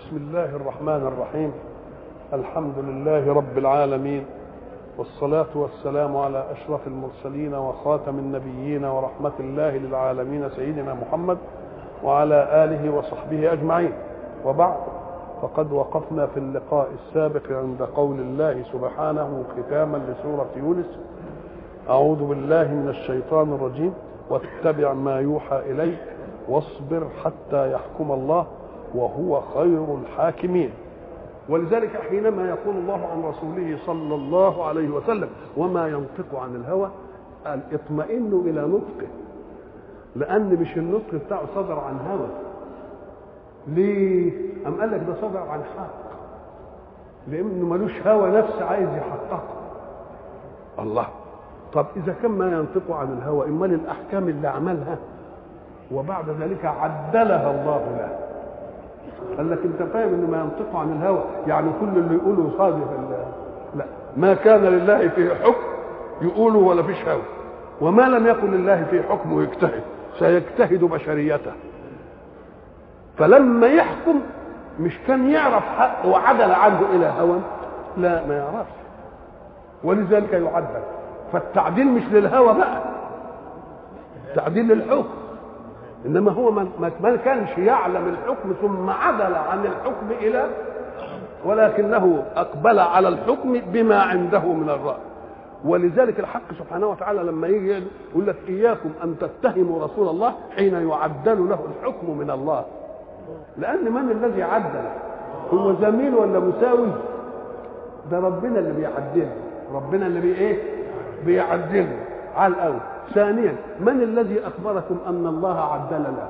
بسم الله الرحمن الرحيم الحمد لله رب العالمين والصلاة والسلام على أشرف المرسلين وخاتم النبيين ورحمة الله للعالمين سيدنا محمد وعلى آله وصحبه أجمعين وبعد فقد وقفنا في اللقاء السابق عند قول الله سبحانه ختاما لسورة يونس أعوذ بالله من الشيطان الرجيم واتبع ما يوحى إليك واصبر حتى يحكم الله وهو خير الحاكمين ولذلك حينما يقول الله عن رسوله صلى الله عليه وسلم وما ينطق عن الهوى قال اطمئنوا الى نطقه لان مش النطق بتاعه صدر عن هوى ليه ام قال لك ده صدر عن حق لانه ملوش هوى نفس عايز يحققه الله طب اذا كان ما ينطق عن الهوى امال الاحكام اللي عملها وبعد ذلك عدلها الله له قال لك انت فاهم انه ما ينطق عن الهوى يعني كل اللي يقوله صادق لا ما كان لله فيه حكم يقوله ولا فيش هوى وما لم يكن لله فيه حكم يجتهد سيجتهد بشريته فلما يحكم مش كان يعرف حق وعدل عنده الى هوى لا ما يعرفش ولذلك يعدل فالتعديل مش للهوى بقى التعديل للحكم انما هو ما كانش يعلم الحكم ثم عدل عن الحكم الى ولكنه اقبل على الحكم بما عنده من الراي ولذلك الحق سبحانه وتعالى لما يجي يقول لك اياكم ان تتهموا رسول الله حين يعدل له الحكم من الله لان من الذي عدل هو زميل ولا مساوي ده ربنا اللي بيعدله ربنا اللي بي ايه بيعدله على الاول ثانيا من الذي اخبركم ان الله عدل له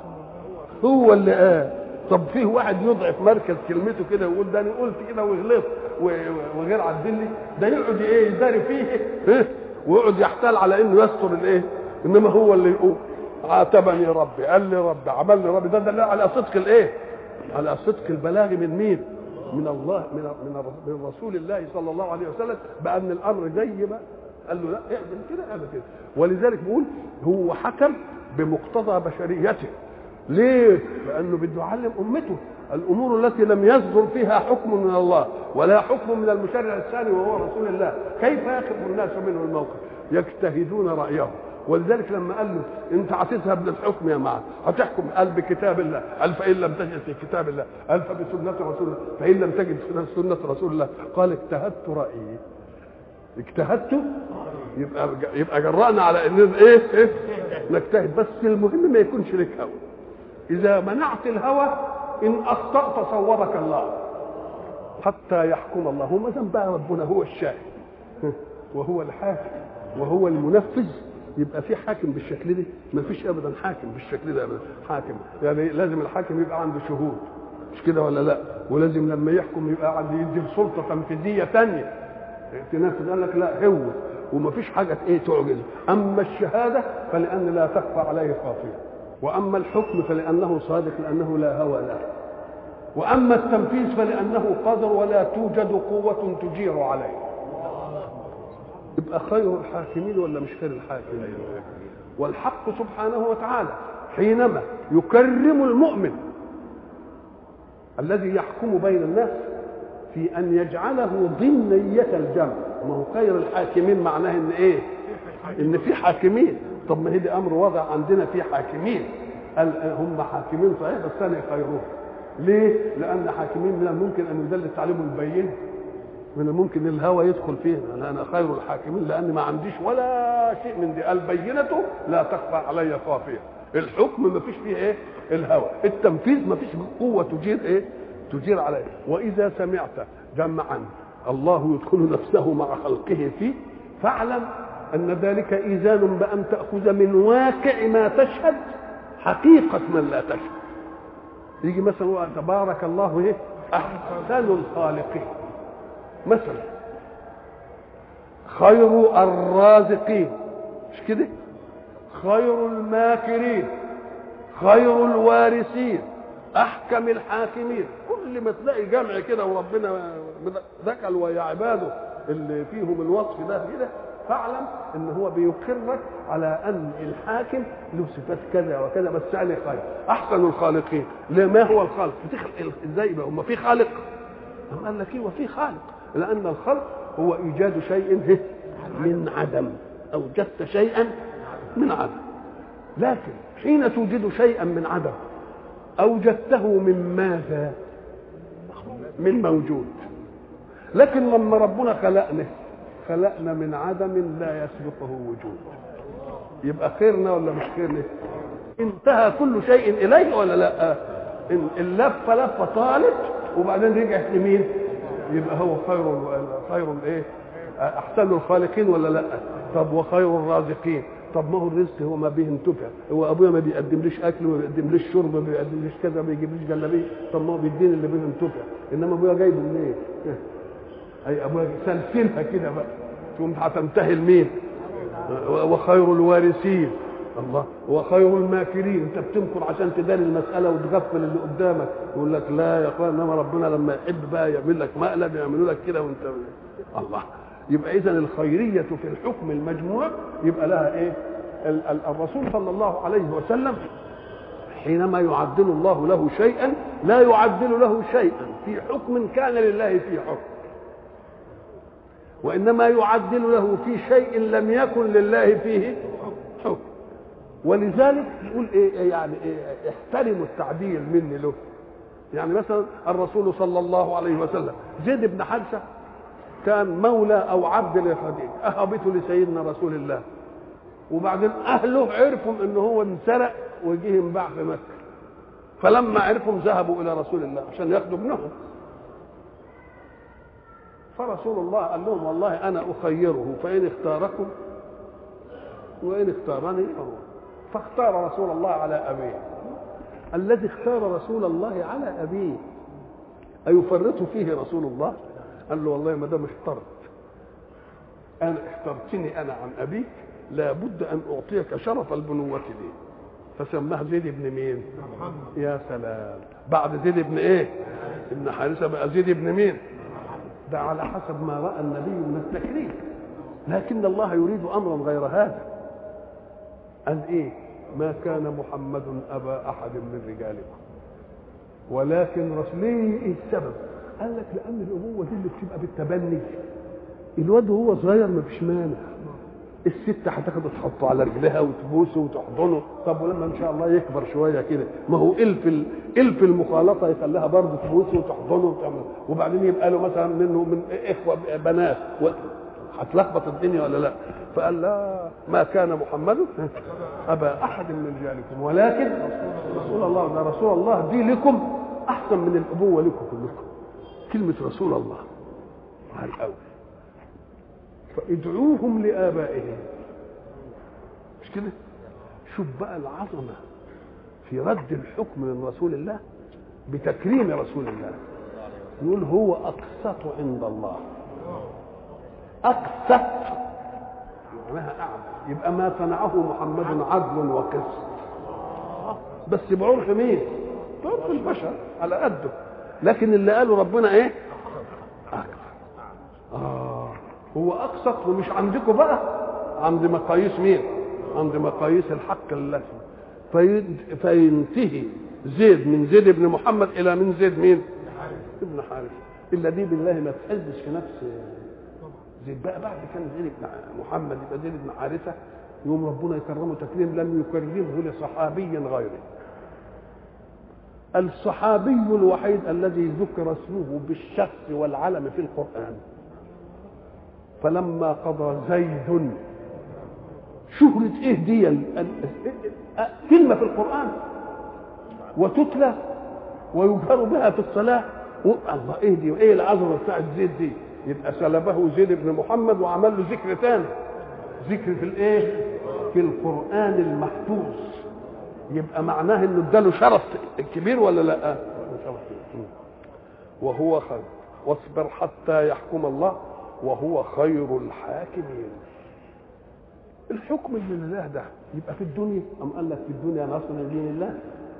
هو اللي قال طب فيه واحد يضعف مركز كلمته كده ويقول ده انا قلت كده وغلطت وغير عدل لي ده يقعد ايه يداري فيه إيه؟ ويقعد يحتال على انه يستر الايه انما هو اللي يقول عاتبني ربي قال لي ربي عمل لي ربي ده دل على صدق الايه على صدق البلاغ من مين من الله من من من رسول الله صلى الله عليه وسلم بان الامر جاي بقى قال له لا اعمل كده اعمل كده ولذلك بيقول هو حكم بمقتضى بشريته ليه؟ لانه بده يعلم امته الامور التي لم يصدر فيها حكم من الله ولا حكم من المشرع الثاني وهو رسول الله كيف ياخذ الناس منه الموقف؟ يجتهدون رايه ولذلك لما قال له انت هتذهب للحكم يا معاذ هتحكم قال بكتاب الله قال فان لم تجد في كتاب الله قال فبسنه رسول الله فان لم تجد في سنه رسول الله قال اجتهدت رايي اجتهدت يبقى يبقى جرأنا على ان ايه, إيه؟ نجتهد بس المهم ما يكونش لك هوى اذا منعت الهوى ان اخطات صورك الله حتى يحكم الله وما دام بقى ربنا هو الشاهد وهو الحاكم وهو المنفذ يبقى في حاكم بالشكل ده ما فيش ابدا حاكم بالشكل ده ابدا حاكم يعني لازم الحاكم يبقى عنده شهود مش كده ولا لا ولازم لما يحكم يبقى عنده يدي سلطه تنفيذيه ثانيه تنفذ قال لك لا هو وما فيش حاجه ايه تعجزه اما الشهاده فلان لا تخفى عليه خافيه واما الحكم فلانه صادق لانه لا هوى له واما التنفيذ فلانه قدر ولا توجد قوه تجير عليه يبقى خير الحاكمين ولا مش خير الحاكمين والحق سبحانه وتعالى حينما يكرم المؤمن الذي يحكم بين الناس في ان يجعله ضمنية الجمع ما هو خير الحاكمين معناه ان ايه ان في حاكمين طب ما هي دي امر واضح عندنا في حاكمين قال هم حاكمين صحيح بس انا خيرهم ليه لان حاكمين من الممكن ان يدلس عليهم البين من الممكن الهوى يدخل فيه انا انا خير الحاكمين لان ما عنديش ولا شيء من دي البينه لا تخفى علي خافيه الحكم ما فيش فيه ايه الهوى التنفيذ ما فيش قوه تجير ايه تجير عليه واذا سمعت جمعا الله يدخل نفسه مع خلقه فيه فاعلم ان ذلك ايذان بان تاخذ من واقع ما تشهد حقيقه من لا تشهد يجي مثلا تبارك الله ايه احسن الخالقين مثلا خير الرازقين مش كده خير الماكرين خير الوارثين احكم الحاكمين كل ما تلاقي جمع كده وربنا ذكر ويا عباده اللي فيهم الوصف ده كده فاعلم ان هو بيقرك على ان الحاكم له صفات كذا وكذا بس انا خير احسن الخالقين لما هو الخالق بتخلق ازاي بقى هم في خالق أم قال لك ايه وفي خالق لان الخلق هو ايجاد شيء من عدم اوجدت شيئا من عدم لكن حين توجد شيئا من عدم اوجدته من ماذا من موجود لكن لما ربنا خلقنا خلقنا من عدم لا يسبقه وجود يبقى خيرنا ولا مش خيرنا انتهى كل شيء اليه ولا لا إن اللفه لفه طالت وبعدين رجعت لمين يبقى هو خير خير الايه احسن الخالقين ولا لا طب وخير الرازقين طب ما هو الرزق هو ما به انتفع هو ابويا ما بيقدمليش اكل وما بيقدمليش شرب ما بيقدمليش كذا ما بيجيبليش جلابيه طب ما هو بيديني اللي به انتفع انما ابويا جايبه منين اي ابويا سلسلها كده بقى ثم هتنتهي لمين وخير الوارثين الله وخير الماكرين انت بتمكر عشان تداري المساله وتغفل اللي قدامك يقول لك لا يا اخوان انما ربنا لما يحب بقى يعمل لك مقلب يعملوا لك كده وانت الله يبقى اذا الخيريه في الحكم المجموع يبقى لها ايه الرسول صلى الله عليه وسلم حينما يعدل الله له شيئا لا يعدل له شيئا في حكم كان لله فيه حكم وانما يعدل له في شيء لم يكن لله فيه حكم ولذلك يقول ايه يعني إيه احترموا التعديل مني له يعني مثلا الرسول صلى الله عليه وسلم زيد بن حارثه كان مولى او عبد لخديجه اهبته لسيدنا رسول الله وبعدين اهله عرفوا ان هو انسرق وجه انباع في مكه فلما عرفوا ذهبوا الى رسول الله عشان ياخدوا ابنهم فرسول الله قال لهم والله انا اخيره فان اختاركم وان اختارني فهو فاختار رسول الله على ابيه الذي اختار رسول الله على ابيه ايفرط فيه رسول الله قال له والله ما دام اخترت انا اخترتني انا عن ابيك لابد ان اعطيك شرف البنوه لي فسماه زيد بن مين يا سلام بعد زيد بن ايه ابن حارثه بقى زيد بن مين ده على حسب ما راى النبي من التكريم لكن الله يريد امرا غير هذا قال ايه ما كان محمد ابا احد من رجالكم ولكن رسولي ايه السبب قال لك لان الابوه دي اللي بتبقى بالتبني الواد وهو صغير ما فيش مانع الست هتاخده تحطه على رجلها وتبوسه وتحضنه طب ولما ان شاء الله يكبر شويه كده ما هو الف الف المخالطه يخليها برضه تبوسه وتحضنه وتعمل وبعدين يبقى له مثلا منه من اخوه بنات هتلخبط الدنيا ولا لا فقال لا ما كان محمد ابا احد من رجالكم ولكن رسول الله ده رسول الله دي لكم احسن من الابوه لكم كلكم كلمه رسول الله على الاول فادعوهم لآبائهم مش كده شوف بقى العظمة في رد الحكم من رسول الله بتكريم رسول الله يقول هو أقسط عند الله أقسط معناها أعلى يبقى ما صنعه محمد عدل وقسط بس بعرف مين؟ بعرف البشر على قده لكن اللي قاله ربنا ايه؟ أكثر آه هو اقسط ومش عندكم بقى عند مقاييس مين عند مقاييس الحق اللازم فينتهي زيد من زيد بن محمد الى من زيد مين ابن حارث الا دي بالله ما تهزش في نفس زيد بقى بعد كان زيد بن محمد يبقى زيد بن حارثه يوم ربنا يكرمه تكريم لم يكرمه لصحابي غيره الصحابي الوحيد الذي ذكر اسمه بالشخص والعلم في القرآن فلما قضى زيد شهرة ايه دي كلمة في القرآن وتتلى ويجهر بها في الصلاة الله ايه دي وايه العظمة بتاعت زيد دي يبقى سلبه زيد بن محمد وعمل له ذكر ثاني ذكر في الايه في القرآن المحفوظ يبقى معناه انه اداله شرف كبير ولا لا شرف كبير. وهو خير واصبر حتى يحكم الله وهو خير الحاكمين الحكم من الله ده يبقى في الدنيا أم قال لك في الدنيا نصر لدين الله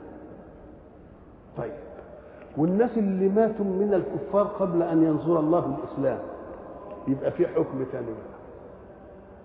طيب والناس اللي ماتوا من الكفار قبل أن ينصر الله الإسلام يبقى في حكم ثاني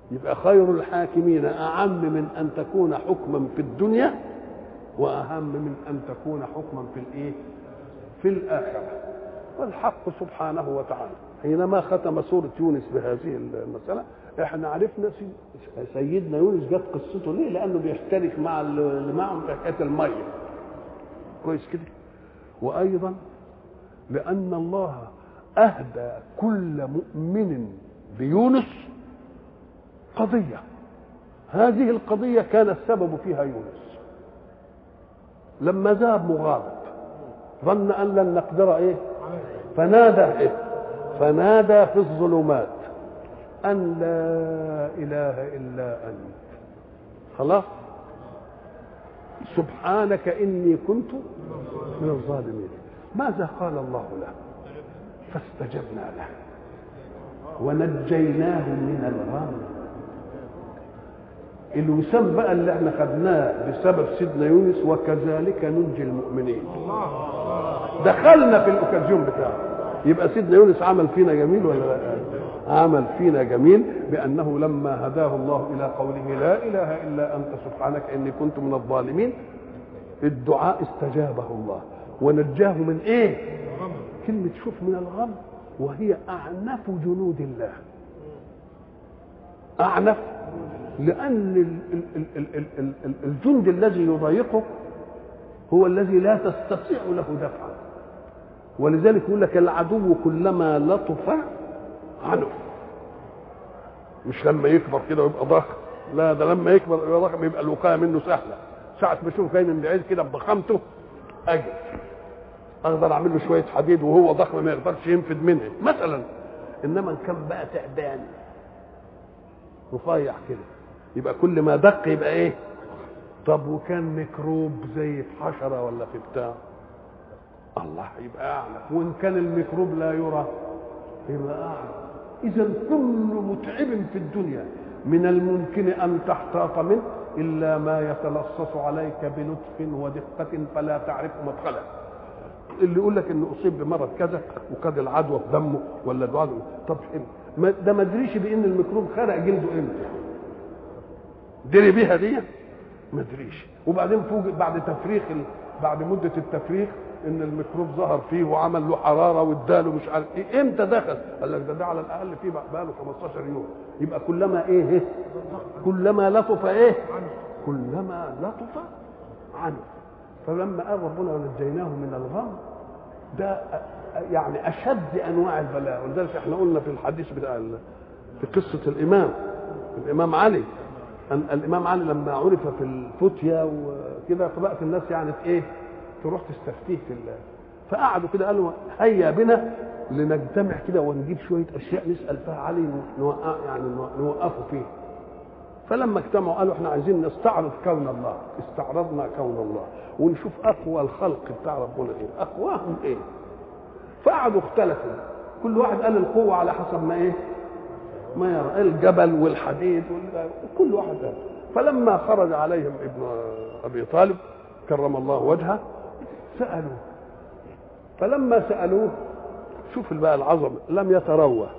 يبقى خير الحاكمين أعم من أن تكون حكما في الدنيا وأهم من أن تكون حكما في الإيه؟ في الآخرة والحق سبحانه وتعالى حينما ختم سورة يونس بهذه المسألة احنا عرفنا سيدنا يونس جت قصته ليه؟ لأنه بيشترك مع اللي معهم في حكاية المية كويس كده وأيضا لأن الله أهدى كل مؤمن بيونس قضية هذه القضية كان السبب فيها يونس لما ذهب مغاضب ظن أن لن نقدر إيه فنادى إيه فنادى في الظلمات أن لا إله إلا أنت خلاص سبحانك إني كنت من الظالمين ماذا قال الله له فاستجبنا له ونجيناه من الغم الوسام بقى اللي احنا خدناه بسبب سيدنا يونس وكذلك ننجي المؤمنين دخلنا في الاوكازيون بتاعه يبقى سيدنا يونس عمل فينا جميل ولا لا عمل فينا جميل بانه لما هداه الله الى قوله لا اله الا انت سبحانك اني كنت من الظالمين الدعاء استجابه الله ونجاه من ايه كلمه شوف من الغم وهي اعنف جنود الله اعنف لان الجند الذي يضايقه هو الذي لا تستطيع له دفعا ولذلك يقول لك العدو كلما لطف عنه مش لما يكبر كده ويبقى ضخم لا ده لما يكبر يبقى ضخم يبقى الوقايه منه سهله ساعه ما اشوف جاي من بعيد كده بضخامته اجي اقدر اعمل له شويه حديد وهو ضخم ما يقدرش ينفد منها مثلا انما ان كان بقى تعبان رفيع كده يبقى كل ما دق يبقى ايه طب وكان ميكروب زي في حشره ولا في بتاع الله يبقى اعلى وان كان الميكروب لا يرى يبقى اعلى اذا كل متعب في الدنيا من الممكن ان تحتاط منه الا ما يتلصص عليك بلطف ودقه فلا تعرف مدخله اللي يقول لك انه اصيب بمرض كذا وقد العدوى في دمه ولا دعاء طب ده ما ادريش بان الميكروب خرق جلده امتى دري بيها دي ما ادريش وبعدين فوجئ بعد تفريخ ال... بعد مده التفريخ ان الميكروب ظهر فيه وعمل له حراره واداله مش عارف ايه امتى دخل قال لك ده, ده على الاقل فيه بقى له 15 يوم يبقى كلما ايه, إيه؟ كلما لطف ايه كلما لطف عنه فلما قال ربنا ونجيناه من الغم ده يعني اشد انواع البلاء ولذلك احنا قلنا في الحديث بتاع في قصه الامام الامام علي أن الامام علي لما عرف في الفتيا وكده فبقت الناس يعني ايه تروح تستفتيه في الله فقعدوا كده قالوا هيا بنا لنجتمع كده ونجيب شويه اشياء نسال فيها علي نوقع يعني نوقفه فيه فلما اجتمعوا قالوا احنا عايزين نستعرض كون الله استعرضنا كون الله ونشوف اقوى الخلق بتاع ربنا ايه اقواهم ايه فقعدوا اختلفوا كل واحد قال القوه على حسب ما ايه ما يرى الجبل والحديد وكل واحد قال فلما خرج عليهم ابن ابي طالب كرم الله وجهه سالوه فلما سالوه شوف بقى العظمه لم يتروى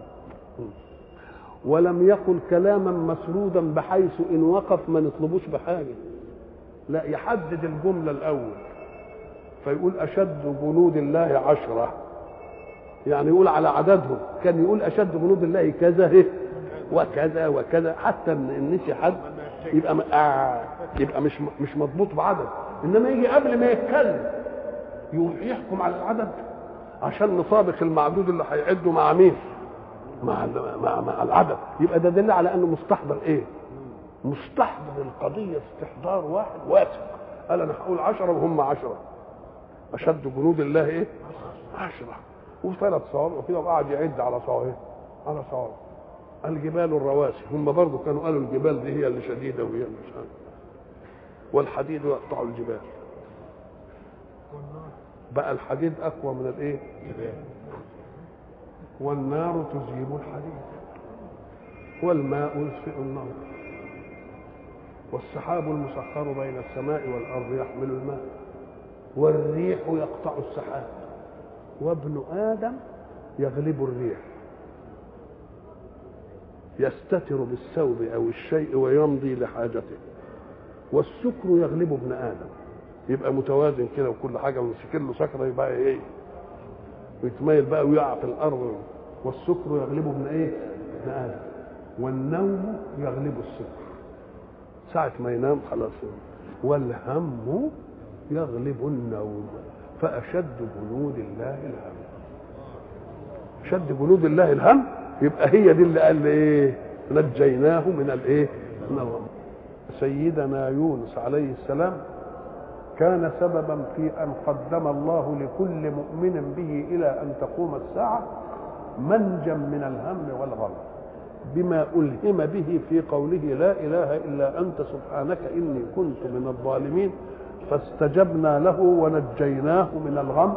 ولم يقل كلاما مسرودا بحيث ان وقف ما نطلبوش بحاجه لا يحدد الجمله الاول فيقول اشد جنود الله عشره يعني يقول على عددهم كان يقول اشد جنود الله كذا وكذا وكذا حتى ان نسي حد يبقى آه يبقى مش مش مضبوط بعدد انما يجي قبل ما يتكلم يحكم على العدد عشان نطابق المعدود اللي هيعده مع مين؟ مع مع مع العدد يبقى ده دل على انه مستحضر ايه؟ مستحضر القضيه استحضار واحد واثق قال انا هقول عشرة وهم عشرة اشد جنود الله ايه؟ عشرة وثلاث صوابع وكده وقعد يعد على صوابع على صوابع الجبال الرواسي هم برضه كانوا قالوا الجبال دي هي اللي شديده وهي اللي مش عارف والحديد يقطع الجبال بقى الحديد اقوى من الايه؟ والنار تذيب الحديد والماء يطفئ النار والسحاب المسخر بين السماء والارض يحمل الماء والريح يقطع السحاب وابن ادم يغلب الريح يستتر بالثوب او الشيء ويمضي لحاجته والسكر يغلب ابن ادم يبقى متوازن كده وكل حاجه ويمسك له سكره يبقى ايه ويتميل بقى ويقع في الارض والسكر يغلبه ابن ايه ابن ادم والنوم يغلب السكر ساعة ما ينام خلاص والهم يغلب النوم فأشد جنود الله الهم شد جنود الله الهم يبقى هي دي اللي قال ايه نجيناه من الايه من الغم سيدنا يونس عليه السلام كان سببا في ان قدم الله لكل مؤمن به الى ان تقوم الساعه منجا من الهم والغم بما الهم به في قوله لا اله الا انت سبحانك اني كنت من الظالمين فاستجبنا له ونجيناه من الغم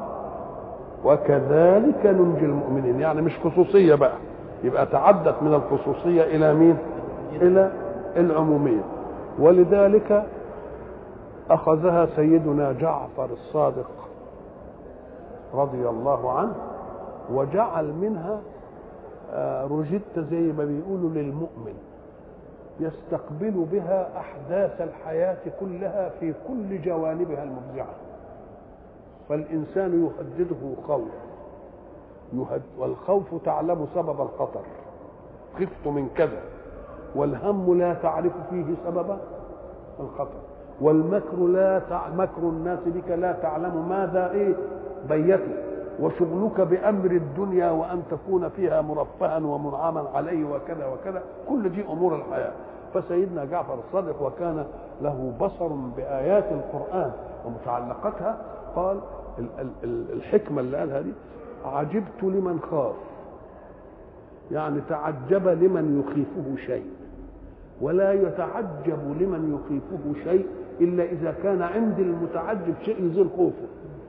وكذلك ننجي المؤمنين يعني مش خصوصيه بقى يبقى تعدت من الخصوصيه الى مين الى العموميه ولذلك اخذها سيدنا جعفر الصادق رضي الله عنه وجعل منها رجدت زي ما بيقولوا للمؤمن يستقبل بها احداث الحياه كلها في كل جوانبها المفزعه فالانسان يهدده خوف يهد والخوف تعلم سبب الخطر خفت من كذا والهم لا تعرف فيه سبب الخطر والمكر لا تع... مكر الناس بك لا تعلم ماذا ايه بيته وشغلك بامر الدنيا وان تكون فيها مرفها ومنعما عليه وكذا وكذا كل دي امور الحياه فسيدنا جعفر الصادق وكان له بصر بايات القران ومتعلقاتها قال الحكمه اللي قالها دي عجبت لمن خاف يعني تعجب لمن يخيفه شيء ولا يتعجب لمن يخيفه شيء الا اذا كان عند المتعجب شيء يزيل خوفه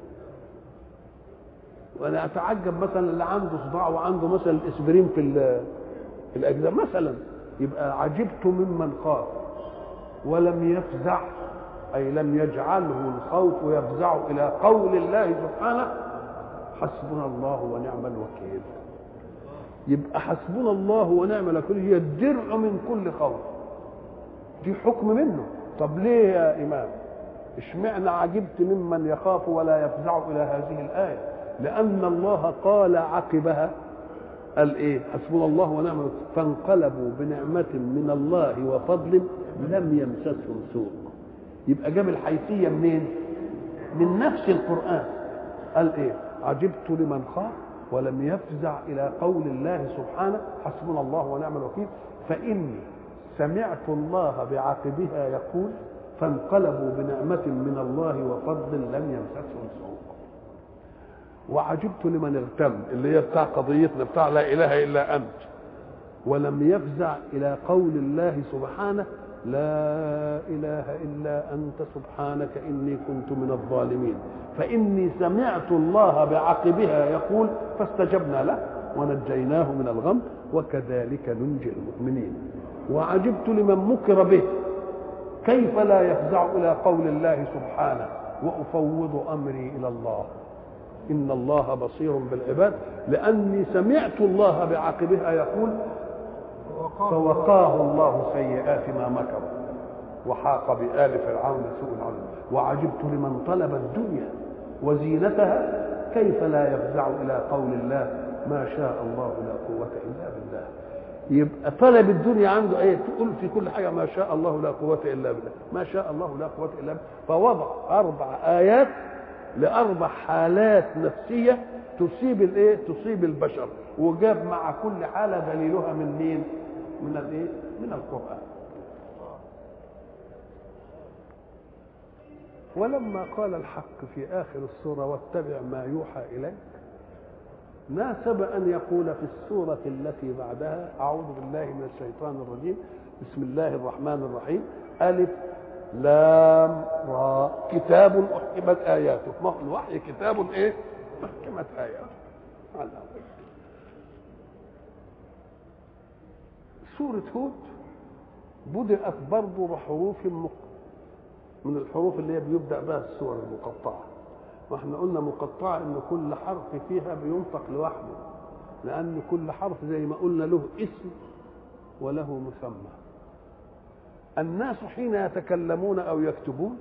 وانا اتعجب مثلا اللي عنده صداع وعنده مثلا الاسبرين في في الاجزاء مثلا يبقى عجبت ممن خاف ولم يفزع اي لم يجعله الخوف يفزع الى قول الله سبحانه حسبنا الله ونعم الوكيل يبقى حسبنا الله ونعم الوكيل هي الدرع من كل خوف دي حكم منه طب ليه يا امام اشمعنى عجبت ممن يخاف ولا يفزع الى هذه الايه لان الله قال عقبها قال ايه حسبنا الله ونعم الوكيل فانقلبوا بنعمه من الله وفضل لم يمسسهم سوء يبقى جاب الحيثيه منين من نفس القران قال ايه عجبت لمن خاف ولم يفزع الى قول الله سبحانه حسبنا الله ونعم الوكيل فاني سمعت الله بعقبها يقول فانقلبوا بنعمة من الله وفضل لم يمسسهم سوء وعجبت لمن اغتم اللي هي بتاع قضيتنا بتاع لا اله الا انت ولم يفزع الى قول الله سبحانه لا اله الا انت سبحانك اني كنت من الظالمين فاني سمعت الله بعقبها يقول فاستجبنا له ونجيناه من الغم وكذلك ننجي المؤمنين وعجبت لمن مكر به كيف لا يفزع الى قول الله سبحانه وافوض امري الى الله ان الله بصير بالعباد لاني سمعت الله بعقبها يقول فوقاه الله سيئات ما مكروا وحاق بآل فرعون سوء العذاب وعجبت لمن طلب الدنيا وزينتها كيف لا يفزع إلى قول الله ما شاء الله لا قوة إلا بالله يبقى طلب الدنيا عنده ايه تقول في كل حاجه ما شاء الله لا قوه الا بالله ما شاء الله لا قوه الا بالله فوضع اربع ايات لاربع حالات نفسيه تصيب الايه تصيب البشر وجاب مع كل حاله دليلها من مين من الايه من القران ولما قال الحق في اخر السوره واتبع ما يوحى اليك ناسب ان يقول في السوره التي بعدها اعوذ بالله من الشيطان الرجيم بسم الله الرحمن الرحيم الف لام را كتاب احكمت اياته ما هو الوحي كتاب ايه احكمت اياته سورة هود بدأت برضه بحروف مق... من الحروف اللي هي بيبدأ بها السور المقطعة واحنا قلنا مقطعة ان كل حرف فيها بينطق لوحده لان كل حرف زي ما قلنا له اسم وله مسمى الناس حين يتكلمون او يكتبون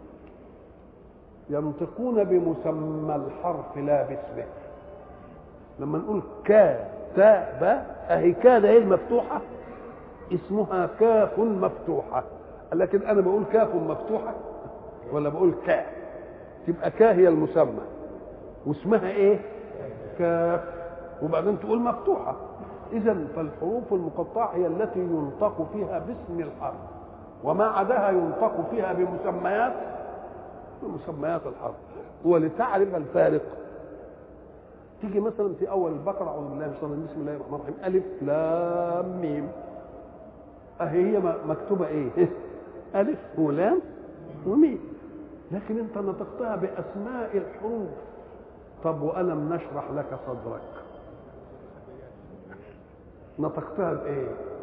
ينطقون بمسمى الحرف لا باسمه لما نقول كا تا با اهي كا ده المفتوحه اسمها كاف مفتوحه لكن انا بقول كاف مفتوحه ولا بقول كا تبقى كا هي المسمى واسمها ايه كاف وبعدين تقول مفتوحه اذا فالحروف المقطعه هي التي ينطق فيها باسم الحرف وما عداها ينطق فيها بمسميات بمسميات الحرف ولتعرف الفارق تيجي مثلا في اول البقره اعوذ بالله من الشيطان بسم الله الرحمن الرحيم الف لام ميم اهي هي مكتوبه ايه الف ولام وميم لكن انت نطقتها باسماء الحروف طب والم نشرح لك صدرك نطقتها بايه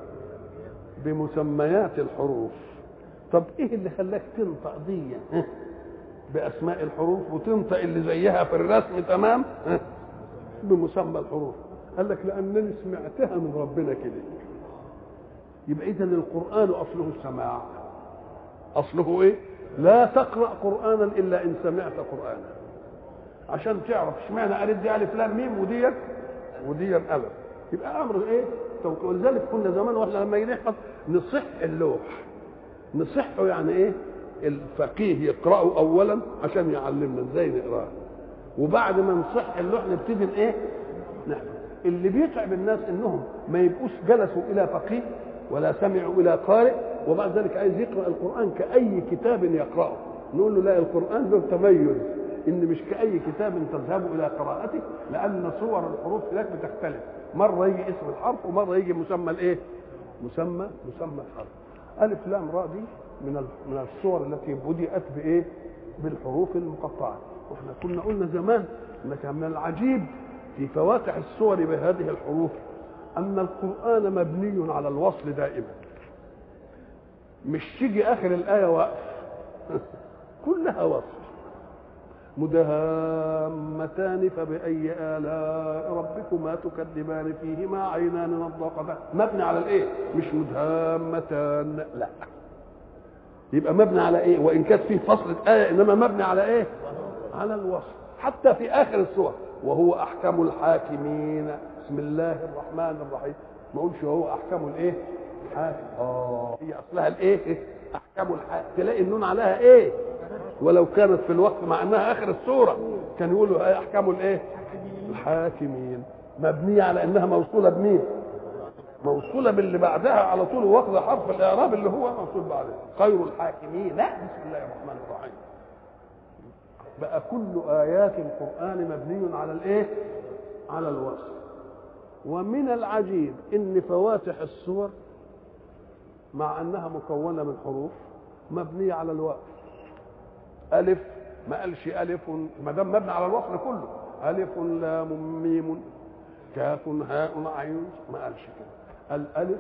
بمسميات الحروف طب ايه اللي خلاك تنطق دي باسماء الحروف وتنطق اللي زيها في الرسم تمام بمسمى الحروف قال لك لانني سمعتها من ربنا كده يبقى اذا القران اصله السماع اصله ايه لا تقرا قرانا الا ان سمعت قرانا عشان تعرف اشمعنى قالت دي الف لام ميم وديت وديت الف يبقى امر ايه ولذلك كنا زمان واحنا لما يجي نحفظ نصح اللوح نصحه يعني ايه الفقيه يقراه اولا عشان يعلمنا ازاي نقراه وبعد ما نصح اللوح نبتدي ايه نحفظ اللي بيتعب الناس انهم ما يبقوش جلسوا الى فقيه ولا سمعوا الى قارئ وبعد ذلك عايز يقرا القران كاي كتاب يقراه نقول له لا القران له تميز ان مش كاي كتاب تذهب الى قراءته لان صور الحروف هناك بتختلف مره يجي اسم الحرف ومره يجي مسمى الايه مسمى مسمى الحرف الف لام راء دي من من الصور التي بدات بايه بالحروف المقطعه واحنا كنا قلنا زمان ان من العجيب في فواتح الصور بهذه الحروف ان القران مبني على الوصل دائما مش تيجي اخر الايه وقف كلها وصل مدهامتان فبأي آلاء ربكما تكذبان فيهما عينان نضاقتان مبني على الايه مش مدهامتان لا يبقى مبني على ايه وان كانت فيه فصلة آية انما مبني على ايه على الوصف حتى في اخر السورة وهو احكم الحاكمين بسم الله الرحمن الرحيم ما اقولش وهو احكم الايه الحاكم اه هي اصلها الايه احكم الحاكم تلاقي النون عليها ايه ولو كانت في الوقت مع انها اخر السوره كان يقولوا احكام الايه الحاكمين مبنيه على انها موصوله بمين موصوله باللي بعدها على طول واخذه حرف الاعراب اللي هو موصول بعدها خير الحاكمين لا بسم الله الرحمن الرحيم بقى كل ايات القران مبني على الايه على الوصف ومن العجيب ان فواتح السور مع انها مكونه من حروف مبنيه على الوقف ألف ما قالش ألف ما دام مبني على الوصل كله ألف لام ميم كاف هاء عين ما قالش كده الألف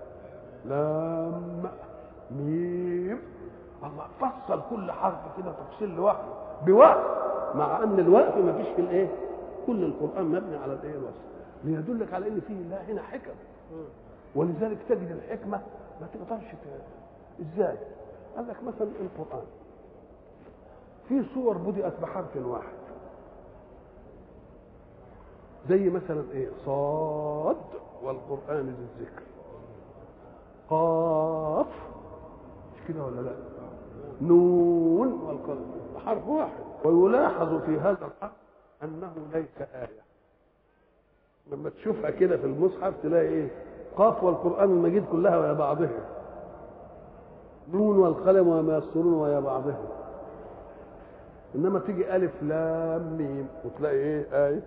لام ميم الله فصل كل حرف كده تفصيل لوحده بوقف مع ان الوقف ما فيش في الايه كل القران مبني على الايه الوصف ليدلك على ان فيه لا هنا حكم ولذلك تجد الحكمه ما تقدرش ازاي قال لك مثلا القران في صور بدأت بحرف واحد زي مثلا ايه صاد والقرآن ذي الذكر قاف مش كده ولا لا نون والقلم حرف واحد ويلاحظ في هذا الحرف انه ليس آية لما تشوفها كده في المصحف تلاقي ايه قاف والقرآن المجيد كلها ويا بعضها نون والقلم وما يسطرون ويا بعضهم انما تيجي الف لام ميم وتلاقي ايه ايه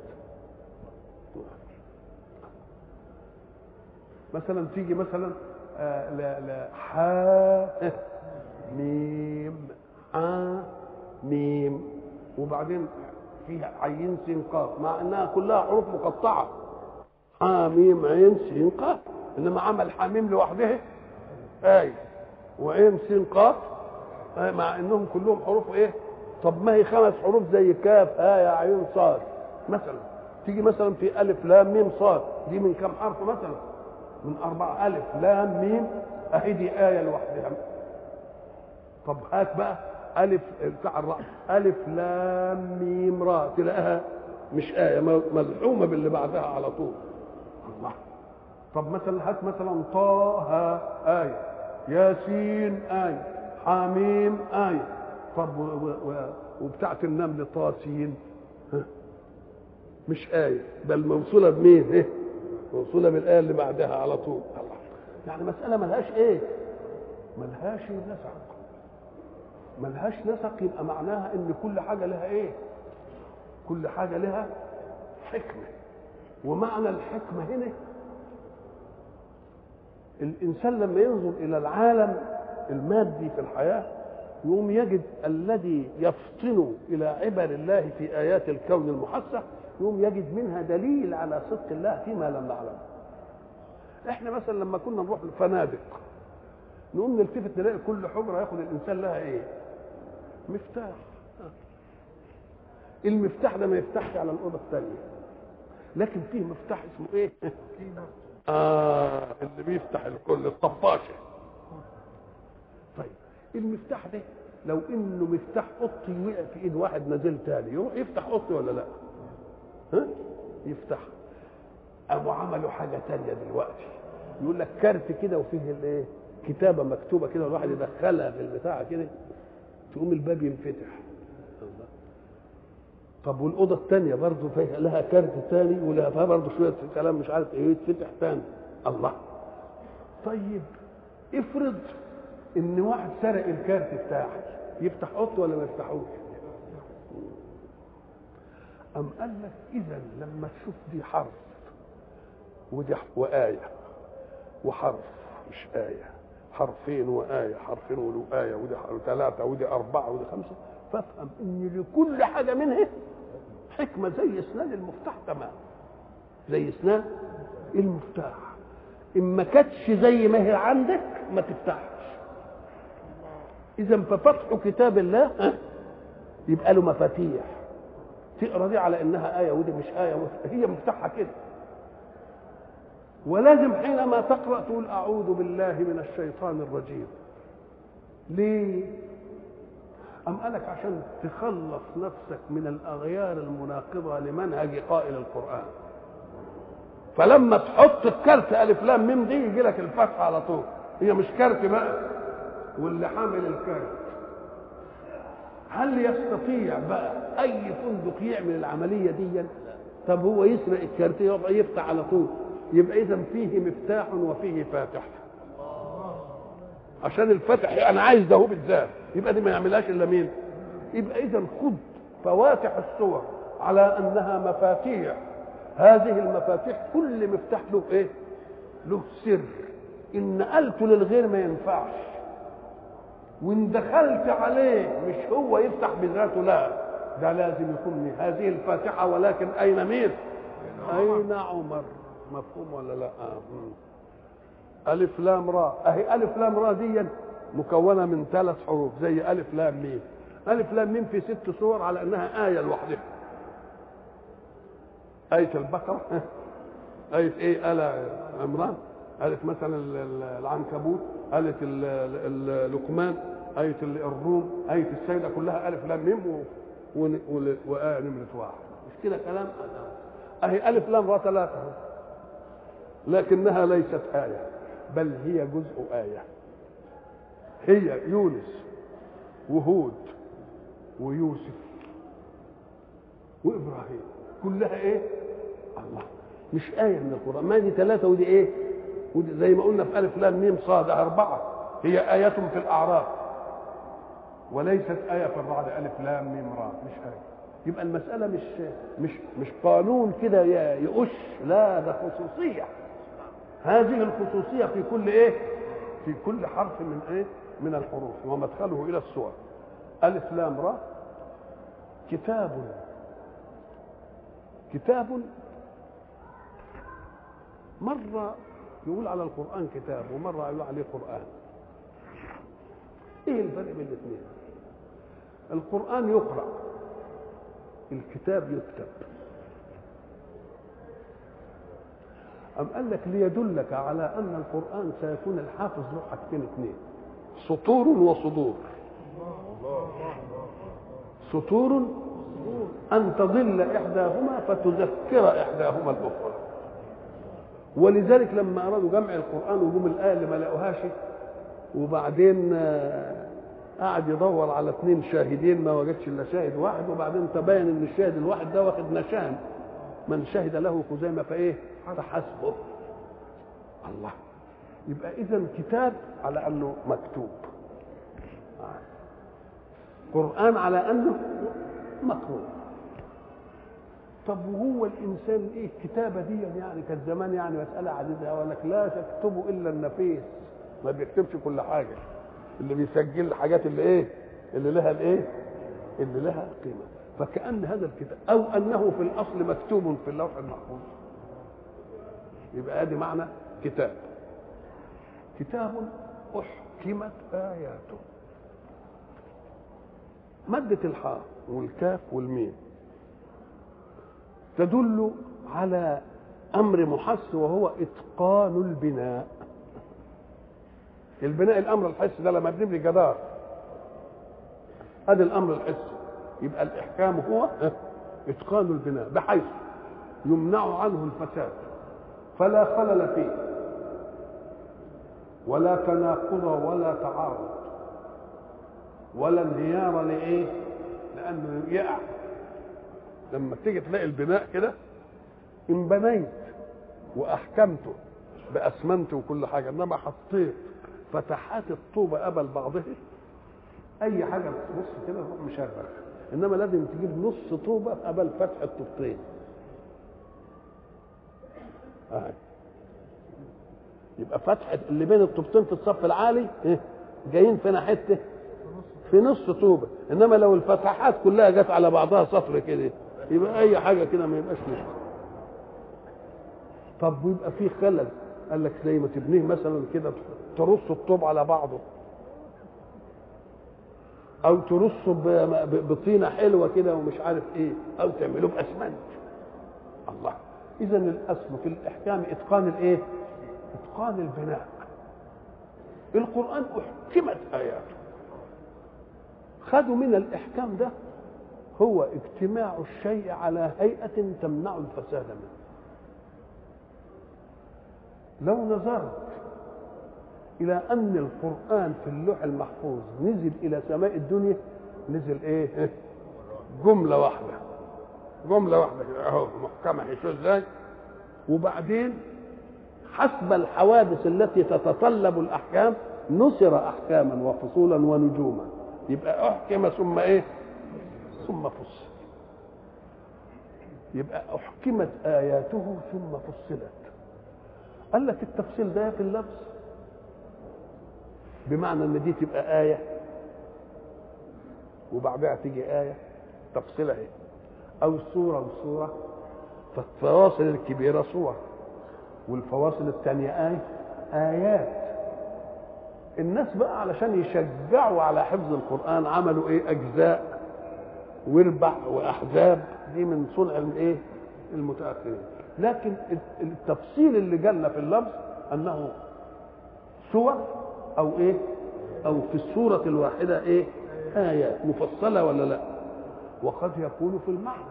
مثلا تيجي مثلا آه لا لا حا ميم ا ميم وبعدين فيها عين سين قاف مع انها كلها حروف مقطعه ح ميم عين سين قاف انما عمل حميم لوحدها ايه وعين سين قاف آه مع انهم كلهم حروف ايه طب ما هي خمس حروف زي كاف ها يا عين صاد مثلا تيجي مثلا في الف لام ميم صاد دي من كم حرف مثلا من أربعة ألف لام ميم أهي دي آية لوحدها طب هات بقى ألف بتاع الرأس ألف لام ميم را تلاقيها مش آية ملحومة باللي بعدها على طول الله طب مثلا هات مثلا طه آية ياسين آية حاميم آية طب و- و- و- وبتاعت النمل طاسين ها؟ مش آية بل موصولة بمين؟ إيه؟ موصولة بالآية اللي بعدها على طول الله يعني مسألة ملهاش إيه؟ ملهاش نسق ملهاش نسق يبقى معناها إن كل حاجة لها إيه؟ كل حاجة لها حكمة ومعنى الحكمة هنا الإنسان لما ينظر إلى العالم المادي في الحياة يقوم يجد الذي يفطن إلى عبر الله في آيات الكون المحسة يقوم يجد منها دليل على صدق الله فيما لم نعلم احنا مثلا لما كنا نروح الفنادق نقوم نلتفت نلاقي كل حجرة ياخد الإنسان لها إيه مفتاح المفتاح ده ما يفتحش على الأوضة الثانية لكن فيه مفتاح اسمه إيه آه اللي بيفتح الكل الطفاشة طيب المفتاح ده لو انه مفتاح اوضتي وقع في ايد واحد نازل تاني يروح يفتح اوضتي ولا لا؟ ها؟ يفتح قاموا عملوا حاجه تانية دلوقتي يقول لك كارت كده وفيه الايه؟ كتابه مكتوبه كده والواحد يدخلها في البتاع كده تقوم الباب ينفتح الله. طب والاوضه الثانيه برضه فيها لها كارت ثاني ولها فيها برضه شويه كلام مش عارف ايه يتفتح ثاني الله طيب افرض ان واحد سرق الكارت بتاعك يفتح اوضته ولا ما يفتحوش؟ أم قال لك إذا لما تشوف دي حرف ودي ح- وآية وحرف مش آية حرفين وآية حرفين ولو آية ودي حرف ثلاثة ودي أربعة ودي خمسة فافهم إن لكل حاجة منها حكمة زي اسنان المفتاح تمام زي اسنان المفتاح إن ما كانتش زي ما هي عندك ما تفتحش إذا ففتح كتاب الله ها، يبقى له مفاتيح تقرا دي على انها ايه ودي مش ايه هي مفتاحها كده ولازم حينما تقرا تقول اعوذ بالله من الشيطان الرجيم ليه أم قالك عشان تخلص نفسك من الأغيار المناقضة لمنهج قائل القرآن فلما تحط الكارت ألف لام ميم دي يجي لك الفتح على طول هي مش كارت بقى واللي حامل الكارت هل يستطيع بقى اي فندق يعمل العمليه دي طب هو يسرق الكارت يبقى يفتح على طول يبقى اذا فيه مفتاح وفيه فاتح عشان الفتح انا عايز ده هو بالذات يبقى دي ما يعملهاش الا مين يبقى اذا خد فواتح الصور على انها مفاتيح هذه المفاتيح كل مفتاح له ايه له سر ان نقلته للغير ما ينفعش وان دخلت عليه مش هو يفتح بذاته لا ده لازم يكون من هذه الفاتحة ولكن أين مين أين عمر مفهوم ولا لا آه. مم. ألف لام را أهي ألف لام را دي مكونة من ثلاث حروف زي ألف لام ميم ألف لام ميم في ست صور على أنها آية لوحدها آية البقرة آية إيه آل عمران آية مثلا ال- ال- العنكبوت آية ال- ال- لقمان آية ال- الروم آية السيدة كلها ألف لام ميم و- ون- ول- وآية نمرة واحد مش كده كلام أهي ألف لام را ثلاثة أهو. لكنها ليست آية بل هي جزء آية هي يونس وهود ويوسف وإبراهيم كلها إيه؟ الله مش آية من القرآن ما دي ثلاثة ودي إيه؟ ودي زي ما قلنا في ألف لام ميم صاد أربعة هي آية في الأعراف وليست آية في الرعد ألف لام ميم را مش آية يبقى المسألة مش مش مش قانون كده ي- يقش لا ده خصوصية هذه الخصوصية في كل إيه؟ في كل حرف من إيه؟ من الحروف ومدخله إلى الصور ألف لام را كتاب كتاب مرة يقول على القرآن كتاب ومرة يقول عليه قرآن ايه الفرق بين الاثنين القرآن يقرأ الكتاب يكتب أم قال لك ليدلك على أن القرآن سيكون الحافظ له حاجتين اثنين سطور وصدور سطور أن تضل إحداهما فتذكر إحداهما الأخرى ولذلك لما أرادوا جمع القرآن وجم الآية اللي ما لقوهاش وبعدين قعد يدور على اثنين شاهدين ما وجدش الا شاهد واحد وبعدين تبين ان الشاهد الواحد ده واخد نشان من شهد له خزيمه فايه؟ فحسبه الله يبقى اذا كتاب على انه مكتوب قران على انه مقروء طب وهو الانسان ايه الكتابه دي يعني كانت زمان يعني مساله عزيزه يقول لك لا تكتبوا الا النفيس ما بيكتبش كل حاجه اللي بيسجل الحاجات اللي ايه اللي لها الايه اللي لها قيمه فكأن هذا الكتاب أو أنه في الأصل مكتوب في اللوح المحفوظ يبقى ادي معنى كتاب كتاب أحكمت آياته مادة الحاء والكاف والميم تدل على أمر محس وهو إتقان البناء البناء الأمر الحسي ده لما بنبني جدار هذا الأمر الحسي يبقى الإحكام هو إتقان البناء بحيث يمنع عنه الفساد فلا خلل فيه ولا تناقض ولا تعارض ولا انهيار لايه؟ لانه يقع لما تيجي تلاقي البناء كده ان بنيت واحكمته باسمنت وكل حاجه انما حطيت فتحات الطوبه قبل بعضها اي حاجه تبص كده تروح مشغل انما لازم تجيب نص طوبه قبل فتح الطوبتين آه. يبقى فتحة اللي بين الطوبتين في الصف العالي إيه؟ جايين فين حته في نص طوبه انما لو الفتحات كلها جت على بعضها سطر كده يبقى اي حاجه كده ما يبقاش نص طب ويبقى في خلل قال لك زي ما تبنيه مثلا كده ترص الطوب على بعضه او ترصه بطينه حلوه كده ومش عارف ايه او تعملوه باسمنت الله اذا الاصل في الاحكام اتقان الايه اتقان البناء القران احكمت اياته خدوا من الاحكام ده هو اجتماع الشيء على هيئه تمنع الفساد منه لو نظرت الى ان القران في اللوح المحفوظ نزل الى سماء الدنيا نزل ايه جمله واحده جمله واحده كده اهو محكمه شو ازاي وبعدين حسب الحوادث التي تتطلب الاحكام نصر احكاما وفصولا ونجوما يبقى احكم ثم ايه ثم فصل يبقى احكمت اياته ثم فصلت قال لك التفصيل ده في اللفظ بمعنى ان دي تبقى ايه وبعدها تيجي ايه تفصيلها ايه او سوره وسوره فالفواصل الكبيره سور والفواصل الثانيه ايه ايات الناس بقى علشان يشجعوا على حفظ القران عملوا ايه اجزاء وربع واحزاب دي من صنع الايه المتاخرين لكن التفصيل اللي جالنا في اللفظ انه سور او ايه او في السوره الواحده ايه ايات مفصله ولا لا وقد يكون في المعنى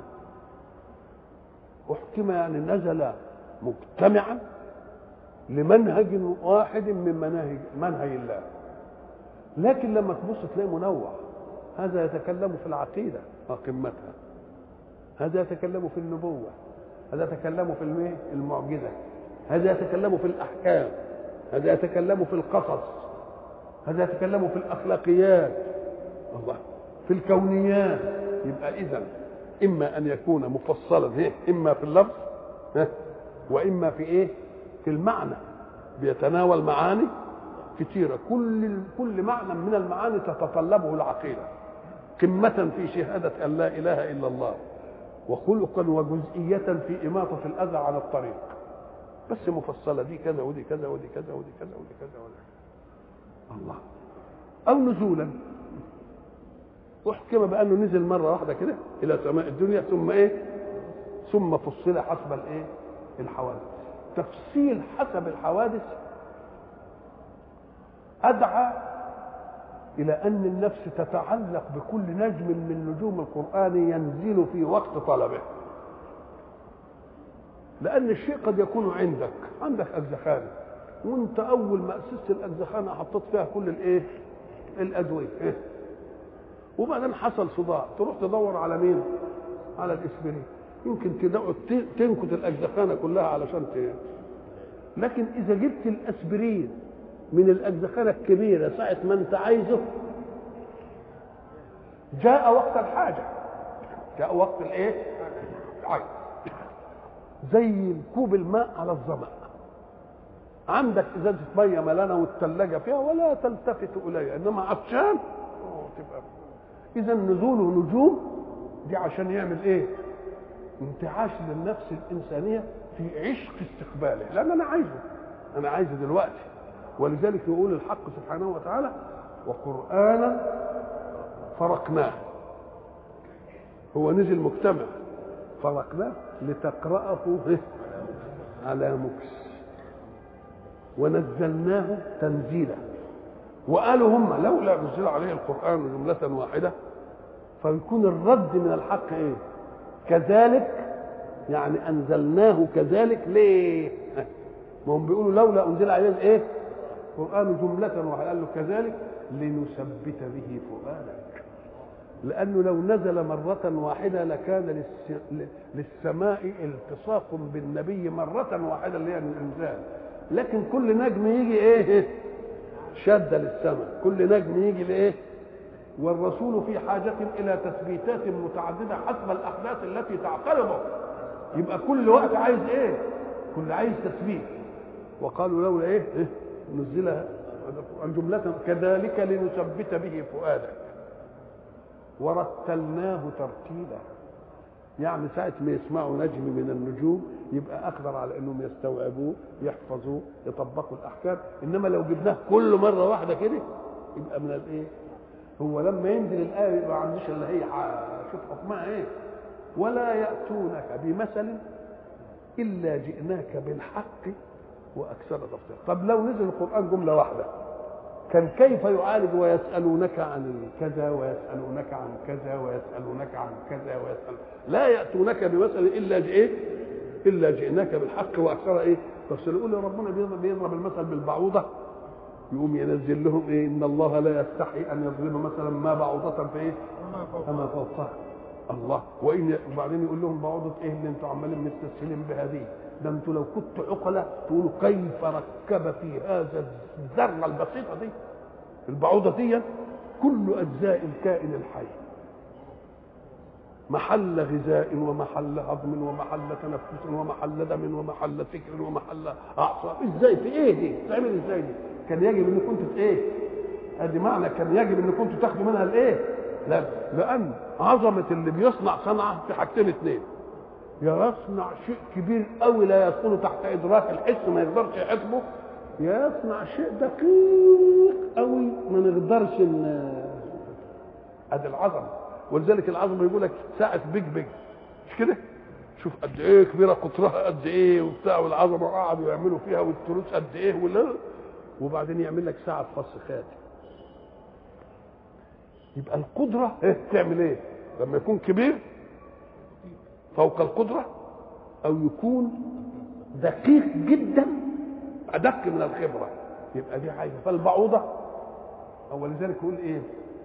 احكم يعني نزل مجتمعا لمنهج واحد من مناهج منهج الله لكن لما تبص تلاقي منوع هذا يتكلم في العقيدة وقمتها هذا يتكلم في النبوة هذا يتكلم في المعجزة هذا يتكلم في الأحكام هذا يتكلم في القصص هذا يتكلم في الأخلاقيات الله في الكونيات يبقى إذا إما أن يكون مفصلا إما في اللفظ وإما في إيه في المعنى بيتناول معاني كثيرة كل كل معنى من المعاني تتطلبه العقيدة قمة في شهادة أن لا إله إلا الله وخلقا وجزئية في إماطة الأذى على الطريق بس مفصلة دي كذا ودي كذا ودي كذا ودي كذا ودي كذا ودي كذا الله أو نزولا أحكم بأنه نزل مرة واحدة كده إلى سماء الدنيا ثم إيه ثم فصل حسب الإيه الحوادث والتفصيل حسب الحوادث أدعى إلى أن النفس تتعلق بكل نجم من نجوم القرآن ينزل في وقت طلبه لأن الشيء قد يكون عندك عندك أجزخانة وأنت أول ما أسست الأجزخانة حطيت فيها كل الإيه؟ الأدوية إيه؟ وبعدين حصل صداع تروح تدور على مين؟ على الإسبرين يمكن تدور تنكت الأجزخانة كلها علشان ت... لكن إذا جبت الأسبرين من الأجزخانة الكبيرة ساعة ما أنت عايزه جاء وقت الحاجة جاء وقت الإيه؟ عايز زي كوب الماء على الظمأ عندك ازازه ميه ملانه والثلاجه فيها ولا تلتفت اليها انما عطشان تبقى اذا نزوله نجوم دي عشان يعمل ايه انتعاش للنفس الانسانيه في عشق استقباله لان انا عايزه انا عايزه دلوقتي ولذلك يقول الحق سبحانه وتعالى وقرانا فرقناه هو نزل مجتمع فرقناه لتقرأه على مكس ونزلناه تنزيلا وقالوا هم لولا نزل عليه القرآن جملة واحدة فيكون الرد من الحق ايه كذلك يعني انزلناه كذلك ليه ما هم بيقولوا لولا انزل عليه ايه القرآن جملة واحدة قال له كذلك لنثبت به فؤادك لأنه لو نزل مرة واحدة لكان للسماء التصاق بالنبي مرة واحدة اللي هي الإنزال لكن كل نجم يجي إيه شدة للسماء كل نجم يجي لإيه والرسول في حاجة إلى تثبيتات متعددة حسب الأحداث التي تعترضه يبقى كل وقت عايز إيه كل عايز تثبيت وقالوا لولا إيه, إيه؟ نزلها الجملة كذلك لنثبت به فؤادك ورتلناه ترتيلا يعني ساعة ما يسمعوا نجم من النجوم يبقى أقدر على أنهم يستوعبوه يحفظوه يطبقوا الأحكام إنما لو جبناه كل مرة واحدة كده يبقى من الإيه؟ هو لما ينزل الآية يبقى ما عندوش إلا هي شوف حكمها إيه؟ ولا يأتونك بمثل إلا جئناك بالحق وأكثر تفصيلا طب لو نزل القرآن جملة واحدة كان كيف يعالج ويسألونك عن كذا ويسألونك عن كذا ويسألونك عن كذا ويسأل لا يأتونك بمثل إلا إيه؟ إلا جئناك بالحق وأكثر إيه؟ تفصيل يقول ربنا بيضرب المثل بالبعوضة يقوم ينزل لهم إيه؟ إن الله لا يستحي أن يضرب مثلا ما بعوضة في إيه؟ فما فوقها الله وإن وبعدين يقول لهم بعوضة إيه اللي أنتم عمالين مستسهلين بهذه ده انتوا لو كنتوا عقلاء تقولوا كيف ركب في هذا الذره البسيطه دي البعوضه دي كل اجزاء الكائن الحي محل غذاء ومحل هضم ومحل تنفس ومحل دم ومحل فكر ومحل اعصاب ازاي في ايه دي تعمل ازاي دي كان يجب ان كنت في ايه ادي معنى كان يجب ان كنتوا تاخدوا منها الايه لا لان عظمه اللي بيصنع صنعه في حاجتين اثنين يصنع شيء كبير قوي لا يدخل تحت ادراك الحس ما يقدرش يحسبه يصنع شيء دقيق قوي ما نقدرش ادي العظمه ولذلك العظمه يقول لك ساعه بيج بيج مش كده شوف قد ايه كبيره قطرها قد ايه وبتاع والعظمه قعدوا يعملوا فيها والتروس قد ايه ولا وبعدين يعمل لك ساعه فص خاتم يبقى القدره ايه تعمل ايه لما يكون كبير فوق القدرة أو يكون دقيق جدا أدق من الخبرة يبقى دي حاجة فالبعوضة أو لذلك يقول إيه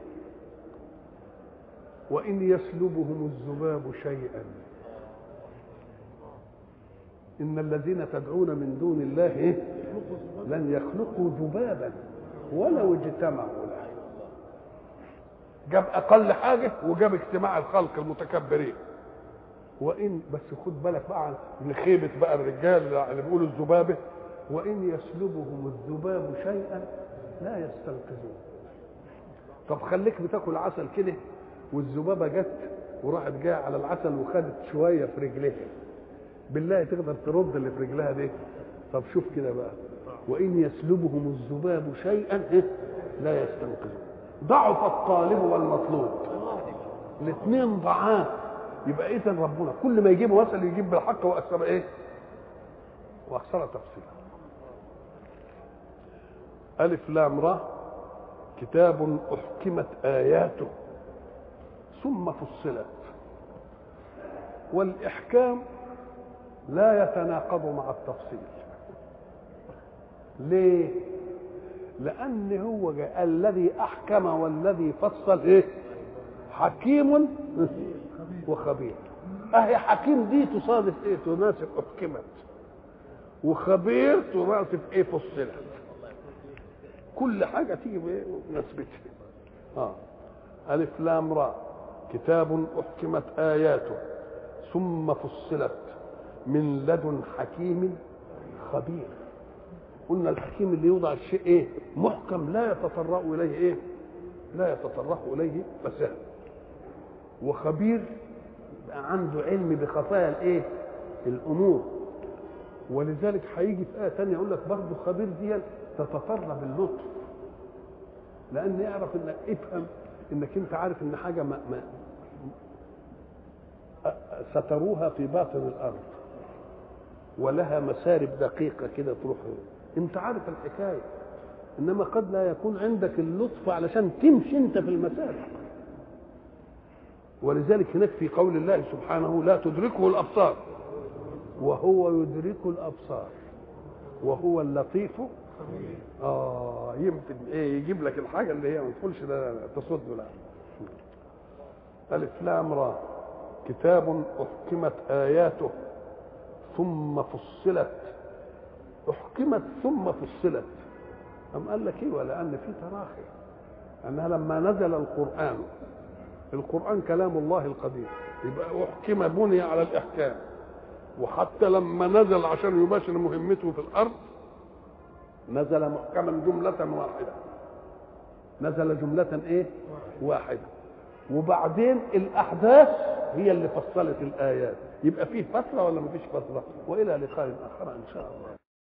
وإن يسلبهم الذباب شيئا إن الذين تدعون من دون الله إيه؟ لن يخلقوا ذبابا ولو اجتمعوا له جاب أقل حاجة وجاب اجتماع الخلق المتكبرين وان بس خد بالك بقى من خيبه بقى الرجال اللي بيقولوا الذبابه وان يسلبهم الذباب شيئا لا يستنقذوه طب خليك بتاكل عسل كده والذبابه جت وراحت جايه على العسل وخدت شويه في رجليها بالله تقدر ترد اللي في رجلها دي طب شوف كده بقى وان يسلبهم الذباب شيئا لا يستنقذوه ضعف الطالب والمطلوب الاثنين ضعاف يبقى اذا ربنا كل ما يجيب مثل يجيب بالحق واكثر ايه واحسن تفصيلا الف لام را كتاب احكمت اياته ثم فصلت والاحكام لا يتناقض مع التفصيل ليه لان هو جاء الذي احكم والذي فصل ايه حكيم وخبير اهي حكيم دي تصادف ايه تناسب احكمت وخبير تناسب ايه فصلت كل حاجه تيجي بنسبتها اه الف لام را كتاب احكمت اياته ثم فصلت من لدن حكيم خبير قلنا الحكيم اللي يوضع الشيء ايه محكم لا يتطرق اليه ايه لا يتطرق اليه فساد وخبير بقى عنده علم بخفايا الايه الامور ولذلك هيجي في ايه ثانيه يقول لك برضه خبير دي تتطرى باللطف لان يعرف انك افهم انك انت عارف ان حاجه ما, ما ستروها في باطن الارض ولها مسارب دقيقه كده تروح انت عارف الحكايه انما قد لا يكون عندك اللطف علشان تمشي انت في المسارب ولذلك هناك في قول الله سبحانه لا تدركه الابصار وهو يدرك الابصار وهو اللطيف اه يمكن ايه يجيب لك الحاجه اللي هي ما تقولش لا لا تصد لا الف لام را كتاب احكمت اياته ثم فصلت احكمت ثم فصلت أم قال لك ايه ولان في تراخي انها لما نزل القران القران كلام الله القدير يبقى احكم بني على الاحكام وحتى لما نزل عشان يباشر مهمته في الارض نزل محكما جملة واحدة نزل جملة ايه واحدة وبعدين الاحداث هي اللي فصلت الايات يبقى فيه فترة ولا مفيش فترة والى لقاء اخر ان شاء الله